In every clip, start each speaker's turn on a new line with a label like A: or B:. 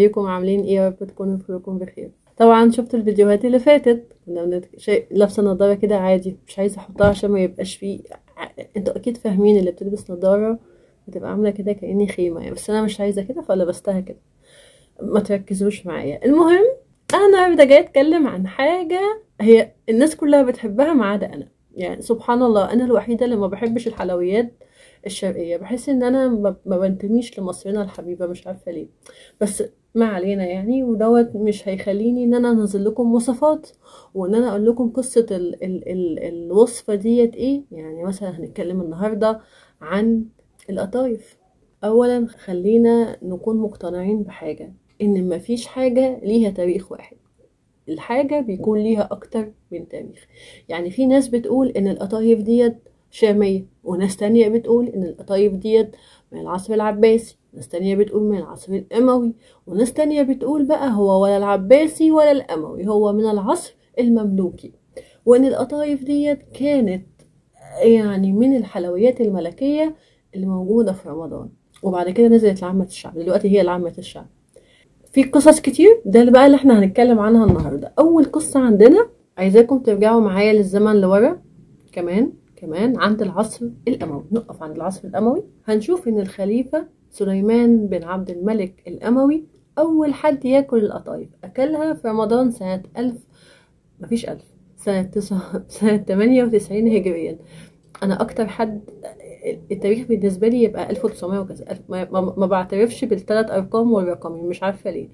A: ازيكم عاملين ايه يا رب تكونوا كلكم بخير طبعا شفتوا الفيديوهات اللي فاتت كنا بنت... شيء لابسه نظاره كده عادي مش عايزه احطها عشان ما يبقاش فيه ع- انتوا اكيد فاهمين اللي بتلبس نظاره بتبقى عامله كده كاني خيمه يعني بس انا مش عايزه كده فلبستها كده ما تركزوش معايا المهم انا النهارده جايه اتكلم عن حاجه هي الناس كلها بتحبها ما عدا انا يعني سبحان الله انا الوحيده اللي ما بحبش الحلويات الشرقيه بحس ان انا ما ما بنتميش لمصرنا الحبيبه مش عارفه ليه بس ما علينا يعني ودوت مش هيخليني ان انا انزل لكم وصفات وان انا اقول لكم قصه ال ال ال الوصفه ديت ايه يعني مثلا هنتكلم النهارده عن القطايف اولا خلينا نكون مقتنعين بحاجه ان مفيش حاجه ليها تاريخ واحد الحاجة بيكون ليها أكتر من تاريخ يعني في ناس بتقول إن القطايف ديت شامية وناس تانية بتقول إن القطايف ديت من العصر العباسي ناس تانية بتقول من العصر الأموي وناس تانية بتقول بقى هو ولا العباسي ولا الأموي هو من العصر المملوكي وإن القطايف ديت كانت يعني من الحلويات الملكية اللي موجودة في رمضان وبعد كده نزلت لعامة الشعب دلوقتي هي لعامة الشعب في قصص كتير ده اللي بقى اللي احنا هنتكلم عنها النهارده اول قصه عندنا عايزاكم ترجعوا معايا للزمن لورا كمان كمان عند العصر الاموي نقف عند العصر الاموي هنشوف ان الخليفه سليمان بن عبد الملك الاموي اول حد ياكل القطايف اكلها في رمضان سنه ألف مفيش ألف سنة تسعة سنة تمانية وتسعين هجريا أنا أكتر حد التاريخ بالنسبة لي يبقى ألف وتسعمية وكذا ألف- ما, ما, ما بعترفش بالثلاث أرقام والرقمين مش عارفة ليه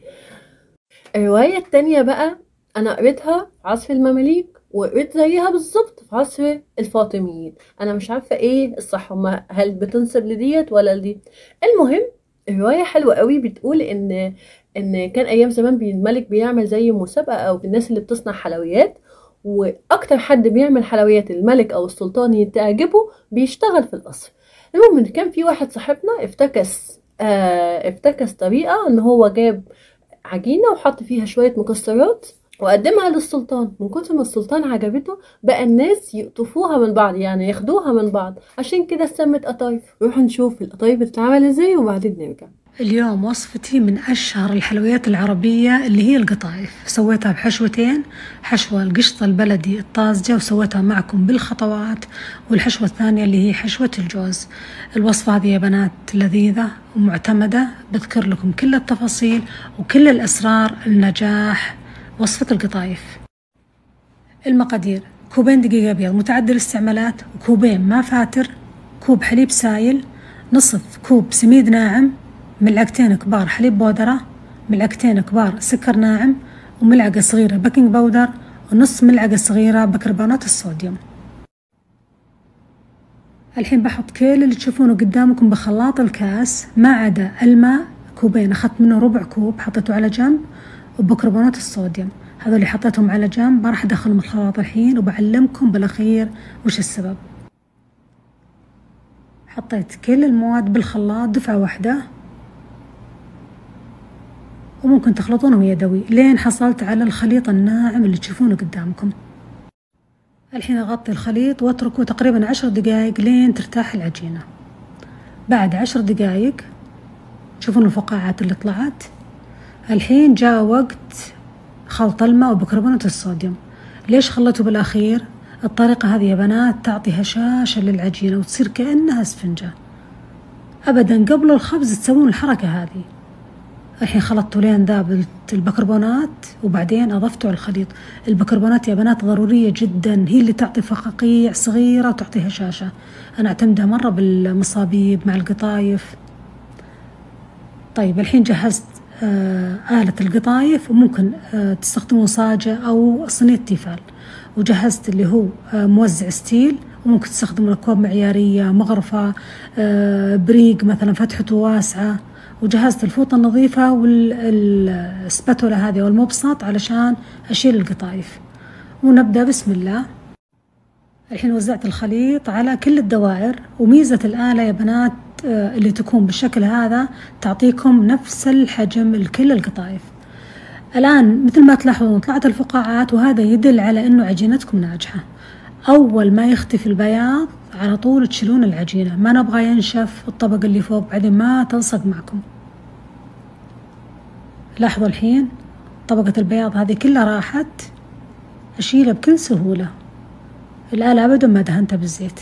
A: الرواية التانية بقى أنا قريتها في عصر المماليك وقريت زيها بالظبط في عصر الفاطميين أنا مش عارفة إيه الصح هما هل بتنسب لديت ولا لدي المهم الرواية حلوة قوي بتقول إن إن كان أيام زمان بي- الملك بيعمل زي مسابقة أو الناس اللي بتصنع حلويات وأكتر حد بيعمل حلويات الملك أو السلطان تعجبه بيشتغل في القصر المهم إن كان في واحد صاحبنا افتكس آه افتكس طريقة إن هو جاب عجينة وحط فيها شوية مكسرات وقدمها للسلطان من كتر ما السلطان عجبته بقى الناس يقطفوها من بعض يعني ياخدوها من بعض عشان كده سمت قطايف نروح نشوف القطايف بتتعمل ازاي وبعدين نرجع
B: اليوم وصفتي من أشهر الحلويات العربية اللي هي القطايف سويتها بحشوتين حشوة القشطة البلدي الطازجة وسويتها معكم بالخطوات والحشوة الثانية اللي هي حشوة الجوز الوصفة هذه يا بنات لذيذة ومعتمدة بذكر لكم كل التفاصيل وكل الأسرار النجاح وصفة القطايف المقادير كوبين دقيق أبيض متعدد الاستعمالات وكوبين ما فاتر كوب حليب سايل نصف كوب سميد ناعم ملعقتين كبار حليب بودرة ملعقتين كبار سكر ناعم وملعقة صغيرة بيكنج باودر ونص ملعقة صغيرة بكربونات الصوديوم الحين بحط كل اللي تشوفونه قدامكم بخلاط الكاس ما عدا الماء كوبين أخذت منه ربع كوب حطيته على جنب وبكربونات الصوديوم هذول اللي حطيتهم على جنب ما راح أدخلهم الخلاط الحين وبعلمكم بالأخير وش السبب حطيت كل المواد بالخلاط دفعة واحدة وممكن تخلطونهم يدوي لين حصلت على الخليط الناعم اللي تشوفونه قدامكم الحين أغطي الخليط واتركه تقريبا عشر دقايق لين ترتاح العجينة بعد عشر دقايق تشوفون الفقاعات اللي طلعت الحين جاء وقت خلط الماء وبكربونات الصوديوم ليش خلته بالأخير الطريقة هذه يا بنات تعطي هشاشة للعجينة وتصير كأنها اسفنجة أبدا قبل الخبز تسوون الحركة هذه الحين خلطته لين ذاب البكربونات وبعدين أضفته على الخليط البكربونات يا بنات ضرورية جدا هي اللي تعطي فقاقيع صغيرة وتعطي هشاشة أنا أعتمدها مرة بالمصابيب مع القطايف طيب الحين جهزت آه آلة القطايف وممكن آه تستخدمون صاجة أو صينية تيفال وجهزت اللي هو آه موزع ستيل وممكن تستخدمون أكواب معيارية مغرفة آه بريق مثلا فتحته واسعة وجهزت الفوطة النظيفة والسباتولا هذه والمبسط علشان أشيل القطايف ونبدأ بسم الله الحين وزعت الخليط على كل الدوائر وميزة الآلة يا بنات آه، اللي تكون بالشكل هذا تعطيكم نفس الحجم لكل القطايف الآن مثل ما تلاحظون طلعت الفقاعات وهذا يدل على أنه عجينتكم ناجحة أول ما يختفي البياض على طول تشيلون العجينة ما نبغى ينشف الطبق اللي فوق بعدين ما تلصق معكم لاحظوا الحين طبقة البياض هذه كلها راحت أشيلها بكل سهولة الآلة أبدا ما دهنتها بالزيت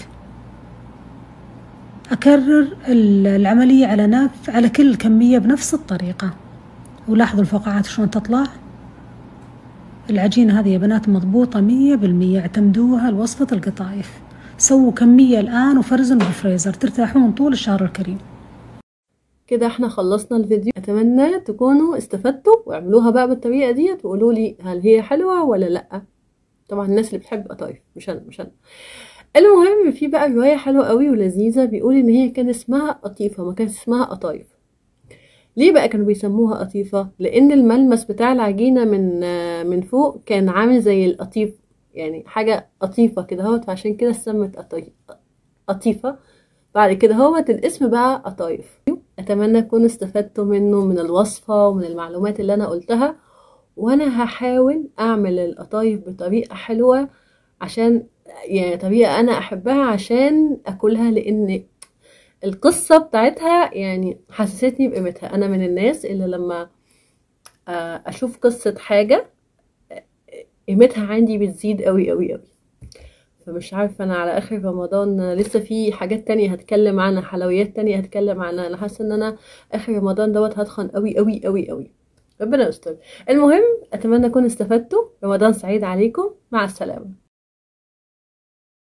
B: أكرر العملية على نف على كل كمية بنفس الطريقة ولاحظوا الفقاعات شلون تطلع العجينة هذه يا بنات مضبوطة مية بالمية اعتمدوها لوصفة القطايف سووا كمية الآن وفرزن بالفريزر ترتاحون طول الشهر الكريم
A: كده احنا خلصنا الفيديو اتمنى تكونوا استفدتوا واعملوها بقى بالطريقه ديت وقولوا لي هل هي حلوه ولا لا طبعا الناس اللي بتحب قطايف مش انا مش انا المهم في بقى روايه حلوه قوي ولذيذه بيقول ان هي كان اسمها قطيفه ما كانت اسمها قطايف ليه بقى كانوا بيسموها قطيفه لان الملمس بتاع العجينه من من فوق كان عامل زي القطيف يعني حاجه قطيفه كده اهوت فعشان كده سمت قطيفه بعد كده هوت الاسم بقى قطايف اتمنى تكونوا استفدتوا منه من الوصفه ومن المعلومات اللي انا قلتها وانا هحاول اعمل القطايف بطريقه حلوه عشان يعني طريقه انا احبها عشان اكلها لان القصه بتاعتها يعني حسستني بقيمتها انا من الناس اللي لما اشوف قصه حاجه قيمتها عندي بتزيد قوي قوي قوي فمش عارفه انا على اخر رمضان لسه في حاجات تانية هتكلم عنها حلويات تانية هتكلم عنها انا حاسه ان انا اخر رمضان دوت هتخن قوي قوي قوي قوي ربنا يستر المهم اتمنى اكون استفدتوا رمضان سعيد عليكم مع السلامه